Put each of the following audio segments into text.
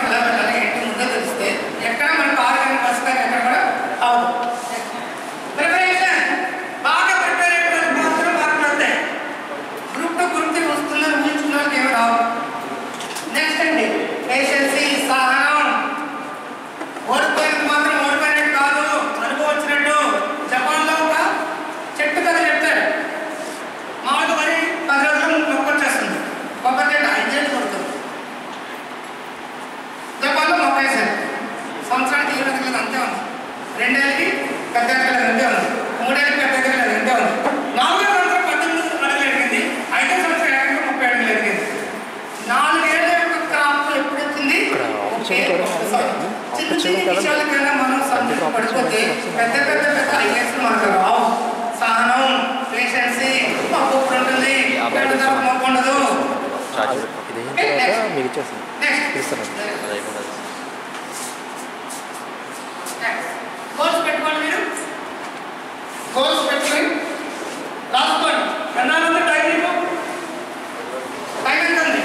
ఎలా వెళ్ళాలి ఏంటి ముందే తెలిస్తే ఎక్కడ మనకు ఆరు కానీ బస్ కానీ ఎక్కడ కూడా అవదు ప్రిపరేషన్ బాగా ప్రిపేర్ అయిన మాత్రం మార్కులు వస్తాయి గ్రూప్ టు గ్రూప్ త్రీ వస్తుందని ఊహించుకున్న వాళ్ళకి ఏమి రావు నెక్స్ట్ అండి పేషెన్సీ సహనం ఓడిపోయినది మాత్రం ఓడిపోయినట్టు కాదు అనుభవం వచ్చినట్టు జపాన్లో ఒక చెట్టు కథ చెప్తాడు మామూలుగా మరి పది రోజులు మొక్క వచ్చేస్తుంది కొబ్బరి చెట్టు ఐదేళ్ళు కొడుతుంది జపాన్లో మొక్క వేశారు సంవత్సరానికి ఇరవై ఎదగలేదు అంతే ఉంది రెండేళ్ళకి పెద్ద ఎదగలేదు అంతే ఉంది మూడేళ్ళకి పెద్ద ఎదగలేదు అంతే ఉంది నాలుగో సంవత్సరం పద్దెనిమిది అడుగులు ఎదిగింది ఐదో సంవత్సరం ఏకంగా ముప్పై అడుగులు ఎదిగింది నాలుగేళ్ల యొక్క క్రాప్ ఎప్పుడు వచ్చింది ఒకే ఒక్కసారి. చిన్న చిన్న విషయాలకైనా మనం సంతృప్తి పడిపోతే పెద్ద పెద్ద పెద్ద ఐఎస్ మనకు రావు సహనం పేషెన్సీ పప్పు ఉంటుంది పెద్దగా మొక్క ఉండదు ఛార్జ్ ఇది అయిన తర్వాత మీకు ఇచ్చేస్తాను నెక్స్ట్ ఇస్తాను అది అయిపోతుంది గోల్స్ పెట్టుకోండి మీరు గోల్స్ పెట్టుకొని రాసుకోండి ఎన్నాళ్ళు ఉంది టైం మీకు టైం ఎంత ఉంది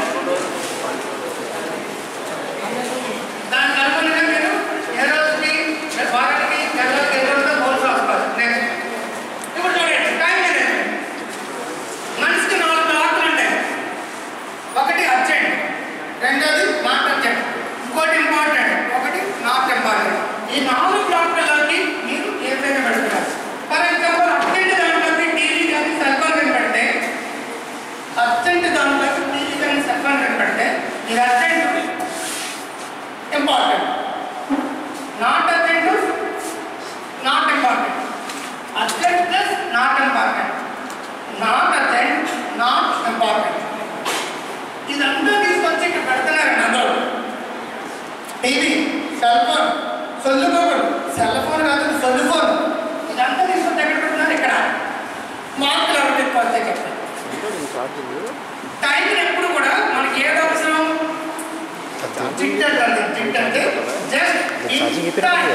దానికి అనుగుణంగా మీరు ఏ రోజుకి ఏ వారానికి నెలకి ఏ రోజుతో గోల్స్ రాసుకోవాలి నెక్స్ట్ ఇప్పుడు చూడండి టైం మేనేజ్మెంట్ మనిషికి నాలుగు బ్లాకులు ఉంటాయి ఒకటి అర్జెంట్ రెండోది నాట్ అర్జెంట్ ఇంకోటి ఇంపార్టెంట్ ఒకటి నాట్ ఇంపార్టెంట్ ఈ నాలుగు బ్లాక్లలోకి మీరు ఏదైనా పెడుతున్నారు ఫర్ ఎగ్జాంపుల్ అర్జెంట్ దాంట్లోకి టీవీ కానీ సెల్ ఫోన్ కానీ పెడితే అర్జెంట్ దాంట్లోకి టీవీ కానీ సెల్ ఫోన్ కానీ పెడితే ఇది urgent important not urgent not important urgent plus not important not urgent not important ఇదంతా తీసుకొచ్చి ఇక్కడ పెడుతున్నారండి అందరూ టీవీ సెల్ ఫోన్ సొల్లు ఫోన్ సెల్ ఫోన్ కాదు సొల్లు ఫోన్ ఇదంతా తీసుకొచ్చి ఎక్కడ పెడుతున్నారు ఇక్కడ మార్కులు ఎవరికి ఎక్కువ వస్తాయి చెప్పండి ఛార్జింగ్ టైం ఎప్పుడు కూడా మనకి ఏది అవసరం జిట్ అంటే జిట్ అంటే జస్ట్ ఛార్జింగ్ అయిపోయింది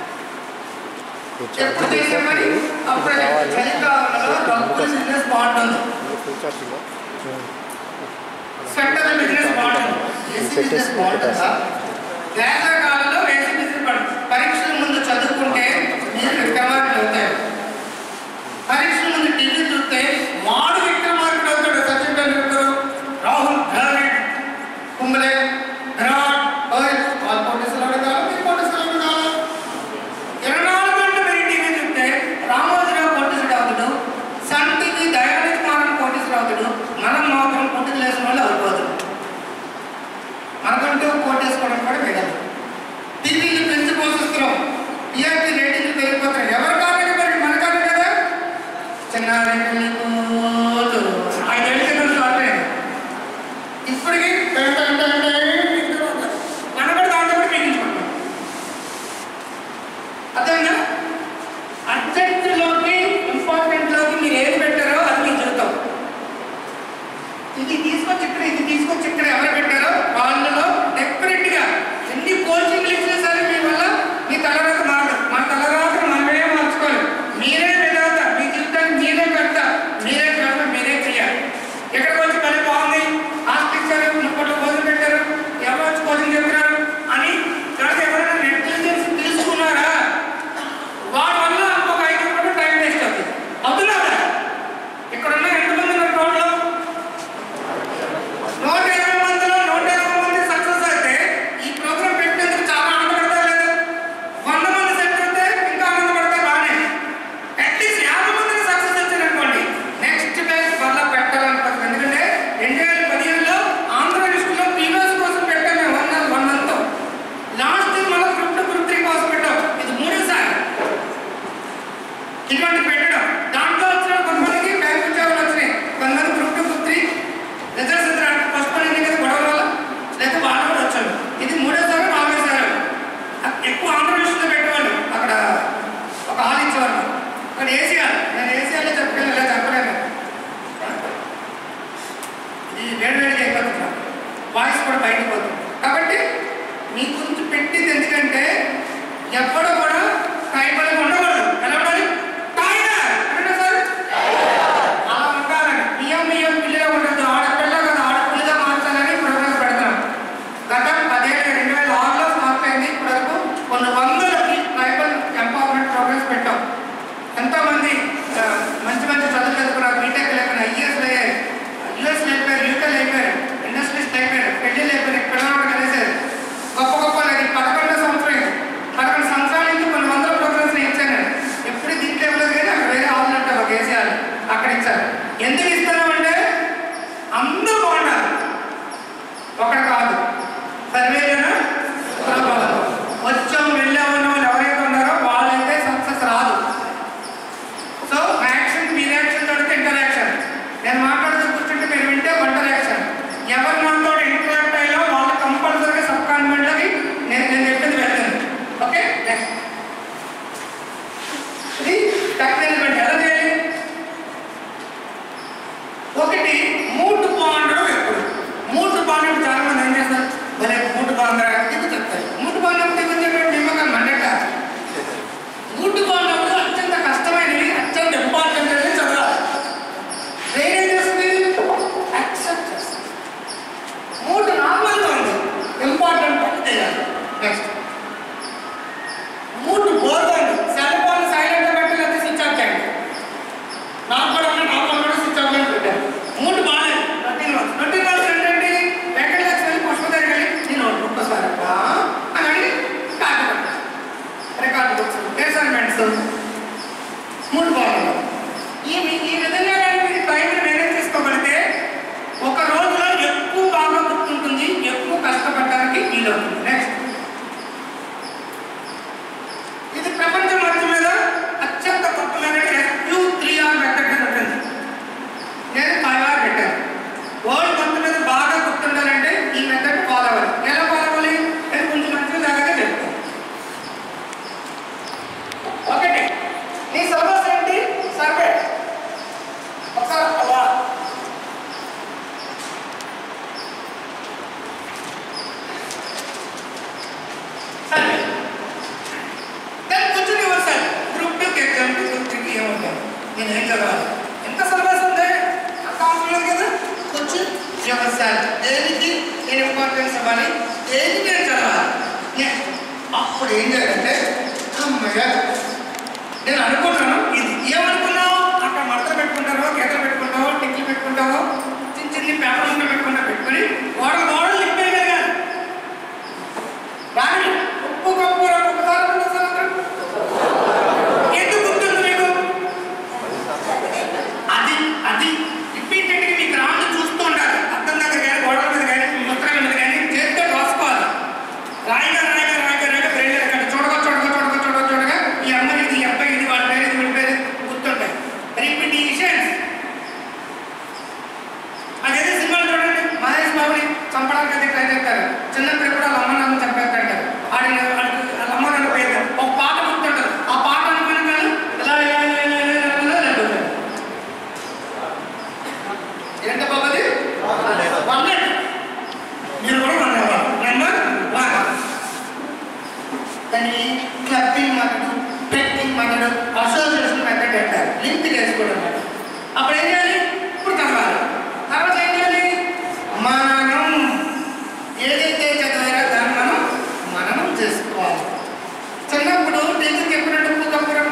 ఎప్పుడు చేసే పని అప్పుడు చలికాలంలో డబ్బులు బిజినెస్ బాగుంటుంది ఫుల్ ఛార్జింగ్ స్వెటర్ బిజినెస్ బాగుంటుంది ఏసీ బిజినెస్ బాగుంటుందా వేసవికాలంలో ఏసీ బిజినెస్ బాగుంటుంది పరీక్షల ముందు చదువుకుంటే మీరు విక్రమార్కులు అవుతారు పరీక్షల ముందు టీవీ చూస్తే వాడు విక్రమార్కుడు అవుతాడు సచిన్ టెండూల్కర్ రాహుల్ ద్రావిడ్ కుంబ్లే విరాట్ కోహ్లీ వాళ్ళు కోటేశ్వరుడు కాదు మీరు కోటేశ్వరుడు కాదు ఇరవై నాలుగు గంటలు మీరు టీవీ చూస్తే రామోజీరావు కోటేశ్వరుడు అవుతాడు సన్ టీవీ దయానిధి మారన్ కోటేశ్వరుడు అవుతాడు మనం మాత్రం పుట్టుకు లేసిన వాళ్ళు అయిపోతాడు మనకంటూ కోటేసుకోవడం కూడా వేయగలం టీవీలు పెంచి పోషిస్తున్నాం టీఆర్పీ రేటింగ్లు పెరిగిపోతున్నాయి ఎవరు కారణం మరి మన కారణం కదా చిన్నారెడ్డి ఐదేళ్ళ కింద స్టార్ట్ అయింది ఇప్పటికి గంట గంట గంట మనం కూడా దాంట్లో కూడా మిగిలించుకుంటాం అర్థమైందా అర్జెంట్లోకి ఇంపార్టెంట్లోకి మీరు ఏది పెట్టారో అది మీకు చెప్తాం ఇది తీసుకొచ్చి ఇక్కడ ఇది తీసుకొచ్చి ఇక్కడ ఎవరు పెట్టారో వాళ్ళలో డెఫినెట్ గా ఎన్ని కోచింగ్లు ఇచ్చినా సరే మీ వల్ల మీ తలరాత మారదు మన తలరాత మనమే మార్చుకోవాలి మీరే విధాత మీ జీవితాన్ని మీరే పెడతా మీరే కర్మ మీరే చేయాలి ఎక్కడికి వచ్చి పని బాగుంది హాస్టల్ ఇచ్చారు ముప్పట్లో భోజనం పెట్టారు ఎవరు వచ్చి కోచింగ్ చెప్తున్నారు అని తర్వాత ఎవరైనా నెగ్లిజెన్స్ తీసుకున్నారా వాడి వల్ల ఇంకొక ఐదు రూపాయలు టైం వేస్ట్ అవుతుంది అవుతున్నారా ఇక్కడ ఉన్న ఎంతమంది ఉన్నారు టోటల్ నూట ఇరవై మందిలో నూట ఇరవై మంది సక్సెస్ అయితే ఈ ప్రోగ్రామ్ పెట్టినందుకు చాలా ఆనందపడతారు లేదా వంద మంది సెట్ అయితే ఇంకా ఆనందపడతారు బాగానే అట్లీస్ట్ యాభై మందిని సక్సెస్ వచ్చారనుకోండి నెక్స్ట్ బ్యాచ్ మళ్ళీ పెట్టాలనుకుంటుంది ఎందుకంటే రెండు వేల పదిహేనులో ఆంధ్రప్రదేశ్లో పీవీఎస్ కోసం పెట్టాము మేము one one month last year మళ్ళీ గ్రూప్ టూ గ్రూప్ త్రీ కోసం పెట్టాం ఇది మూడోసారి ఇటువంటి పెట్టడం దాంట్లో వచ్చిన కొంతమందికి బ్యాంక్ ఉద్యోగాలు వచ్చినాయి కొంతమంది group two group three results ఇద్దరు ఫస్ట్ పని కదా గొడవ వల్ల లేకపోతే వాళ్ళు కూడా వచ్చారు ఇది మూడోసారి నాలుగోసారి ఎక్కువ ఆంధ్రప్రదేశ్లో పెట్టేవాళ్ళు అక్కడ ఒక హాల్ ఇచ్చేవాళ్ళు అక్కడ ఏసీఆర్ నేను ఏసీఆర్లో చెప్పలేదు ఇలా చెప్పలేను ఇది వేడి వేడిగా అయిపోతున్నా వాయిస్ కూడా బయటకు పోతుంది కాబట్టి మీ గురించి పెట్టింది ఎందుకంటే ఎప్పుడు కూడా టైబల్ ఉండకూడదు ఎలా ఉండాలి టైగర్ అంటే సార్ అలా ఉండాలని బియ్యం బియ్యం పిల్లగా ఉండదు ఆడపిల్ల కదా ఆడపిల్లగా మార్చాలని ప్రోగ్రామ్ పెడతాం గత పదేళ్ళు రెండు వేల ఎవరు మనతో ఇంటరాక్ట్ అయ్యో వాళ్ళు కంపల్సరీగా సబ్ కాన్వెంట్లకి నేను నేను చెప్పింది వెళ్తాను ఓకే నెక్స్ట్ ఇది టైం మేనేజ్మెంట్ ఎలా చేయాలి ఒకటి మూటు బాండడం ఎప్పుడు మూటు బాండడం చాలా మంది ఏం చేస్తారు భలే మూటు బాండరా ఇది చెప్తారు మూటు బాండడం చెప్పేటప్పుడు నిమ్మకం మండట మూటు బాండములు అత్యంత కష్టమైనవి అత్యంత ఇంపార్టెంట్ అని చదవాలి ట్రైన్ ఏం చేస్తుంది యాక్సెప్ట్ చేస్తుంది మూడు నార్మల్గా ఉంది ఇంపార్టెంట్ పని చేయాలి నెక్స్ట్ మూడు బోర్గా ఉంది సెల్ ఫోన్ సైలెంట్ పెట్టి లేకపోతే స్విచ్ ఆఫ్ చేయండి నాకు కూడా ఉంది, నాకు కూడా స్విచ్ ఆఫ్ అని పెట్టాను మూడు బాగాలేదు నథింగ్ రాంగ్ నథింగ్ రాంగ్ ఏంటంటే వెంకట లక్ష్మి పుష్ప దగ్గర వెళ్ళి నేను ఒక్కసారి అని స్టార్ట్ పెట్టాను రికార్డు బుక్స్ అసైన్మెంట్స్ మూడు బాగుంది ఈ మీ- ఈ విధంగా కానీ మీరు టైంని మేనేజ్ చేసుకోగలిగితే ఒక రోజులో ఎక్కువ బాగా గుర్తుంటుంది ఎక్కువ కష్టపడడానికి వీలవుతుంది నెక్స్ట్ ఇది ప్రపంచం మొత్తం మీద అత్యంత గొప్పమైన ఎస్క్యూ త్రీ ఆర్ మెథడ్ అని ఉంటుంది నేను ఫైవ్ ఆర్ పెట్టాను వరల్డ్ మొత్తం మీద బాగా గుర్తుండాలంటే ఈ మెథడ్ ఫాలో అవ్వాలి ఎలా ఫాలో అవ్వాలి నేను కొంచెం మంచిగా దాకా చెప్తాను ఒకటి నీ సిలబస్ ఏంటి సర్వే ఒకసారి అలా సర్వే దాన్ని కూర్చొని ఇవ్వాలి గ్రూప్ టూకి ఎగ్జామ్ గ్రూప్ త్రీకి ఏమవుతాను నేను ఏం చదవాలి ఎంత సిలబస్ ఉంది అకౌంట్ లేదు కదా కూర్చొని వ్యవసాయం దేనికి నేను ఇంపార్టెన్స్ ఇవ్వాలి దేనికి నేను చదవాలి నెక్స్ట్ అప్పుడు ఏం చేయాలంటే అమ్మయ్య నేను అనుకున్నాను ఇది ఏమనుకున్నావు అక్కడ మడత పెట్టుకుంటారో గీతలు పెట్టుకుంటావో టిక్లు పెట్టుకుంటావో చిన్న చిన్న పేపర్ ఉంటే పెట్టుకుంటా పెట్టుకుని గోడలు గోడలు నింపేయగలిగాను కానీ ఉప్పు కప్పు ఒక్కసారి ఒకసారి ఎందుకు గుర్తుంది మీకు అది అది రిపీటెడ్గా మీకు రాళ్ళు చూస్తూ ఉండాలి అర్థం దగ్గర కానీ గోడల మీద కానీ ముద్రల మీద కానీ చేతితో రాసుకోవాలి రాయిగా రాయిగా రాయిగా రాయిగా బ్రెయిన్ ఎక్కడ చూడగా చూడగా చూడగా చూడగా చూడగా ఈ అమ్మాయి ఇది ఈ అబ్బాయి ఇది వాళ్ళ పేరు ఇది వీళ్ళ పేరు గుర్తుంటాయి రిపిటేషన్స్ అదేదో సినిమాలు చూడండి మహేష్ బాబుని చంపడానికి అయితే ట్రై చేస్తారు చిన్నప్పుడు కూడా వాళ్ళ అమ్మ నాన్న చంపేస్తాడు ఆడి ఆడికి వాళ్ళ అమ్మ నాన్న పేరు ఒక పాట గుర్తుంటుంది ఆ పాట అనుకుని కానీ ఇలా ఇలా ఇలా ఇలా ఇలా ఇలా ఇలా ఇలా అంటుంటాడు. ఎంత బాబది వన్ మీరు కూడా వన్ నెంబర్ వన్ దాన్ని క్లబ్బింగ్ మెథడ్ పెట్టింగ్ మెథడ్ అసోసియేషన్ మెథడ్ అంటారు లింక్ చేసుకోవడం మెథడ్ అప్పుడు ఏం చేయాలి ఇప్పుడు చదవాలి తర్వాత ఏం చేయాలి మననం ఏదైతే చదివారో దాన్ని మనం మననం చేసుకోవాలి చిన్నప్పుడు టీచర్ చెప్పినట్టు ఉప్పు కప్పురం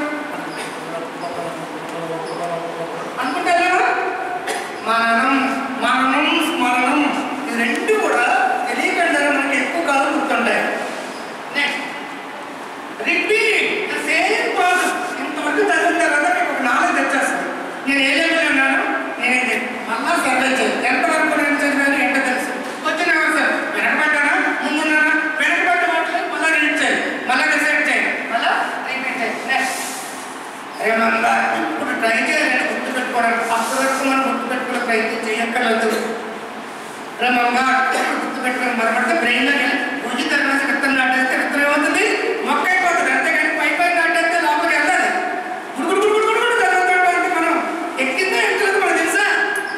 అనుకుంటారా మననం మననం స్మరణం ఈ రెండు కూడా తెలియకుండా మనకి ఎక్కువ కాలం గుర్తుంటాయి next repeat the same process ఇంతవరకు చదివిన తర్వాత మీకు ఒక నాలెడ్జ్ వచ్చేస్తుంది నేను ఏ లెవెల్ ఉన్నాను నేనేం చెప్పి మళ్ళా సర్వే చేయాలి ఎంతవరకు నేను చదివాను ఎంత తెలుసు వచ్చిన సార్ వెనకబడ్డానా ముందున్నానా వెనకబడ్డ మళ్ళీ రీడ్ చేయాలి మళ్ళీ డిసైడ్ చేయాలి మళ్ళీ రిపీట్ చేయాలి నెక్స్ట్ రిమెంబర్ ఇప్పుడు ట్రై చేయాలని గుర్తుపెట్టుకోవడానికి అప్పటి వరకు మనం గుర్తుపెట్టుకునే ప్రయత్నం చేయక్కర్లేదు రిమెంబర్ గుర్తుపెట్టుకుని మరపడితే బ్రెయిన్లో భుజి తర్వాత విత్తనం నాటేస్తే విత్తనం ఏమవుతుంది మొక్క అయిపోతుంది అంతేగాని పై పై నాటేస్తే లోపలికి వెళ్ళాలి గుడు గుడు గుడు గుడు గుడు చదువుతాడు మనం ఎక్కిందో ఎక్కలేదు మనకు తెలుసా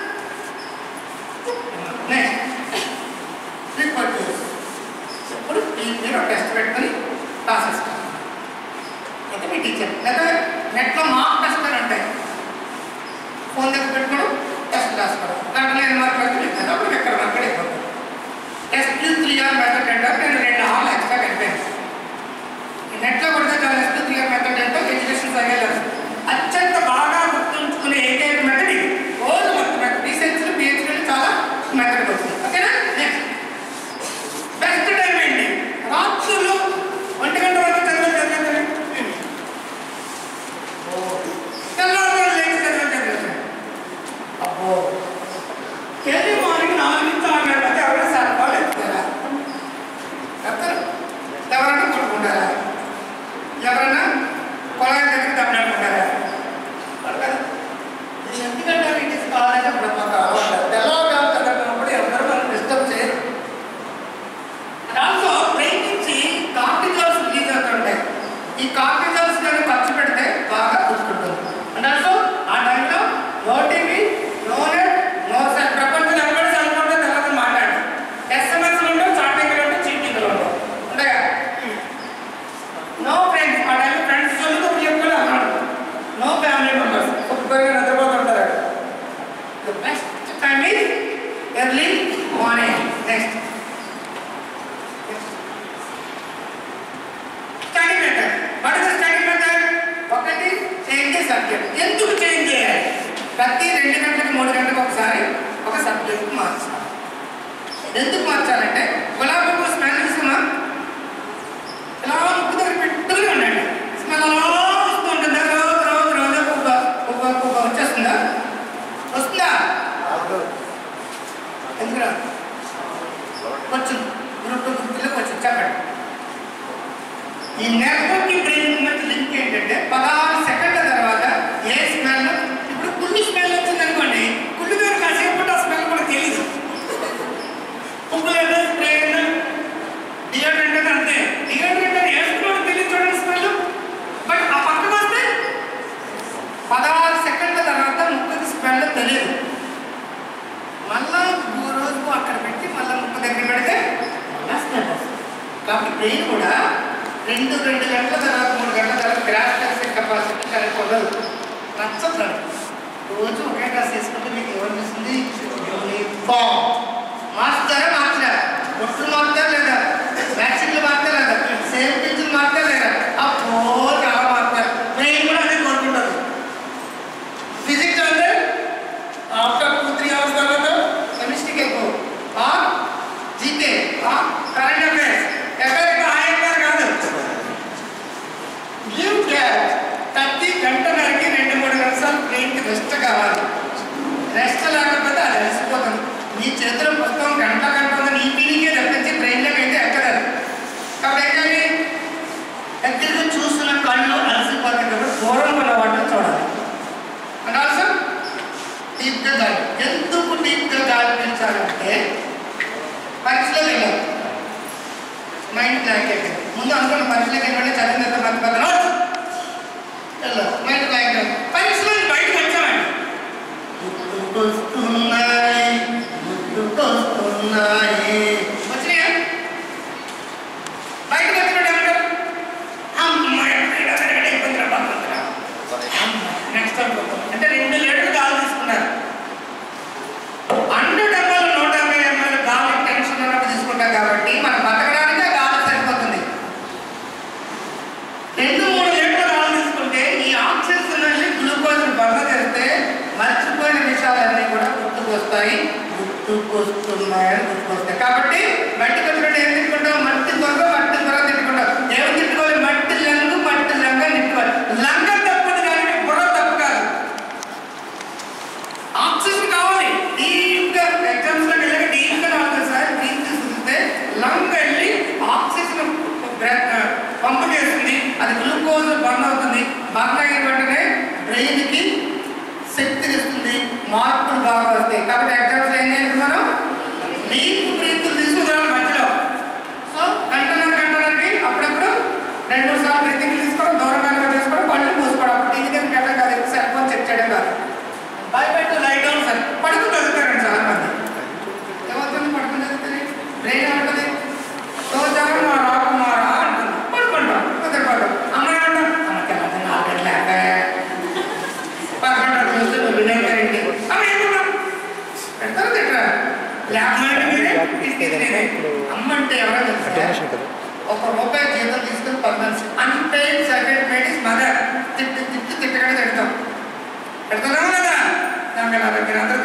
నెక్స్ట్ రిపోర్ట్ ఇప్పుడు ఈ మీరు టెస్ట్ పెట్టుకొని రాసేస్తాం అయితే మీ టీచర్ లేదా నెట్లో మార్క్ టెస్ట్ అని ఉంటాయి ఫోన్ దగ్గర పెట్టుకోవడం టెస్ట్ రాసుకోవడం దాంట్లో నేను మార్క్ పెట్టి పెట్టాను అప్పుడు ఎక్కడ మార్క్ అయిపోతుంది టెస్ట్ త్రీ ఆర్ మెథడ్ అంటారు నేను రెండు ఆర్లు ఎక్స్ట్రా కలిపాను time is early morning next study method what is study method ఒకటి చేంజ్ సబ్జెక్ట్ ఎందుకు చేంజ్ చేయాలి ప్రతి రెండు గంటలకు మూడు గంటలకు ఒకసారి ఒక సబ్జెక్ట్ మార్చాలి ఎందుకు మార్చాలంటే గులాబీ పువ్వు స్మెల్ చూసామా ఇలా ముక్కు దగ్గర పెట్టుకుని ఉండండి స్మెల్ అలా వస్తూ ఉంటుందా రోజు రోజు రోజు పువ్వు పువ్వు పువ్వు వచ్చేస్తుందా వస్తుందా ఎందుకురా వచ్చింది గ్రూప్ గ్రూప్లోకి వచ్చింది చెప్పండి ఈ నెట్వర్క్ బ్రెయిన్ మధ్య లింక్ ఏంటంటే పదహారు సెకండ్ల తర్వాత ఏ స్మెల్ ఇప్పుడు కుళ్ళు స్మెల్ వచ్చింది అనుకోండి కుళ్ళు మీద కాసేపు ఆ స్మెల్ కూడా తెలియదు పువ్వు లేదా స్ప్రే డియోడ్రెంట్ అంటే అంతే డియోడ్రెంట్ అని వేసుకోవడం తెలియదు చూడండి స్మెల్ బట్ ఆ పక్కన వస్తే పదహారు సెకండ్ల తర్వాత ముక్కుకి స్మెల్ తెలియదు మళ్ళా మూడు రోజులు అక్కడ పెట్టి మళ్ళీ ముక్కు దగ్గర పెడితే మళ్ళా స్మెల్ వస్తుంది కాబట్టి బ్రెయిన్ కూడా రెండు రెండు గంటల తర్వాత మూడు గంటల తర్వాత గ్రాస్ కలిసే కెపాసిటీ కరెక్ట్ ఉండదు నచ్చదు రోజు ఒకే డ్రెస్ వేసుకుంటే మీకు ఏమనిపిస్తుంది యూనిఫామ్ మార్చుతారా మార్చరా బొట్లు మార్చారా లేదా వ్యాక్సిన్లు మార్చారా లేదా సేమ్ టీచర్లు మార్చారా లేదా అప్పో చాలా మార్చారు బ్రెయిన్ కూడా అదే కోరుకుంటారు ఫిజిక్స్ అంటే ఆఫ్టర్ టూ త్రీ అవర్స్ తర్వాత కెమిస్ట్రీకి ఎక్కువ ఆ జీకే ఆ కరెంట్ అఫైర్స్ ఎఫైర్ ఆయన కాదు గివ్ క్యాట్ ప్రతి గంటన్నరకి రెండు మూడు నిమిషాలు బ్రెయిన్కి రెస్ట్ కావాలి రెస్ట్ లేకపోతే అది అలసిపోతుంది నీ చేతిలో పుస్తకం గంట గంట ఉంది నీ పీనికే తప్పించి బ్రెయిన్లోకి అయితే ఎక్కలేదు కాబట్టి ఏం చేయాలి దగ్గరగా చూస్తున్న కళ్ళు అలసిపోతాయి కాబట్టి దూరం ఉన్న వాటిని చూడాలి అండ్ ఆల్సో డీప్గా గాలి ఎందుకు డీప్గా గాలి పీల్చాలంటే పరీక్షలో వెళ్ళాలి మైండ్ బ్లాక్ అయిపోయింది ముందు అనుకున్న పరీక్షలోకి వెళ్ళి చదివిన తర్వాత మర్చిపోతాను వెళ్ళాలి మైండ్ బ్లాక్ అయింది పరీక్షలో బయటకు వచ్చామండి గుర్తుకొస్తున్నాయి గుర్తుకొస్తున్నాయి వచ్చినాయా బయటకు వచ్చినాడు అంటారు అమ్మ ఎక్కడ ఇబ్బంది రా నెక్స్ట్ అంటే రెండు లీటర్లు గాలి తీసుకున్నారు హండ్రెడ్ ఎంఎల్ నూట యాభై ఎంఎల్ గాలి టెన్షన్ ఉన్నప్పుడు తీసుకుంటాం కాబట్టి మనం బతకడానికి ఆ గాలి సరిపోతుంది రెండు మూడు లీటర్ల గాలి తీసుకుంటే ఈ ఆక్సిజన్ వెళ్ళి గ్లూకోజ్ బర్ణ చేస్తే మర్చిపోయిన విషయాలన్నీ కూడా గుర్తుకు వస్తాయి గుర్తుకొస్తున్నాయని గుర్తుకొస్తాయి కాబట్టి మట్టి కొట్టినట్టు ఏం తిట్టుకుంటాం మట్టి త్వరగా మట్టి త్వరగా తిట్టుకుంటాం ఏం తిట్టుకోవాలి మట్టి లంగు మట్టి లంగ తిట్టుకోవాలి లంగ తప్పదు కానీ బుర్ర తప్పు కాదు ఆక్సిజన్ కావాలి డీప్గా ఎగ్జామ్స్లో వెళ్ళక డీప్గా రావాలి సార్ డీప్ తీసుకుంటే లంగ్ వెళ్ళి ఆక్సిజన్ పంపు చేస్తుంది అది గ్లూకోజ్ బర్న్ అవుతుంది బర్న్ అయిన వెంటనే బ్రెయిన్కి శక్తిని ఇస్తుంది మార్పులు బాగా వస్తాయి కాబట్టి ఎగ్జామ్స్ ఏం చేయాలి మనం డీప్ బ్రీత్లు తీసుకుంటాం మధ్యలో సో గంటన్నర గంటన్నరకి అప్పుడప్పుడు రెండు మూడు సార్లు బ్రీతింగ్ తీసుకోవడం దూరం కనుక తీసుకోవడం పళ్ళు మూసుకోవడం అప్పుడు దీని దగ్గర గంట కాదు సెల్ ఫోన్ చెక్ చేయడం కాదు bye bye to light down sir పడుకుని చదువుతారండి చాలా మంది ఏమవుతుంది పడుకుని చదువుతుంది బ్రెయిన్ ఏమంటుంది సోజారం మా రాకుమారా అంటుంది పడుకుంటాం కుదరపడు అమ్మాయి అంటాం అమ్మకి అమ్మకి నాలుగు లేక పదకొండు చూస్తే నువ్వు వినేకరండి అమ్మ ఏమన్నా పెడతారు తిట్టరా లేకపోతే మీరే తీసుకెళ్ళేది అమ్మ అంటే ఎవరైనా తెలుసా డొనేషన్ కదా ఒక రూపాయి జీతం తీసుకుని permanence unpaid certificate made is mother తిట్టి తిట్టి తిట్టగానే తిడతాం పెడుతున్నాము కదా దానికి నా దగ్గర అందరూ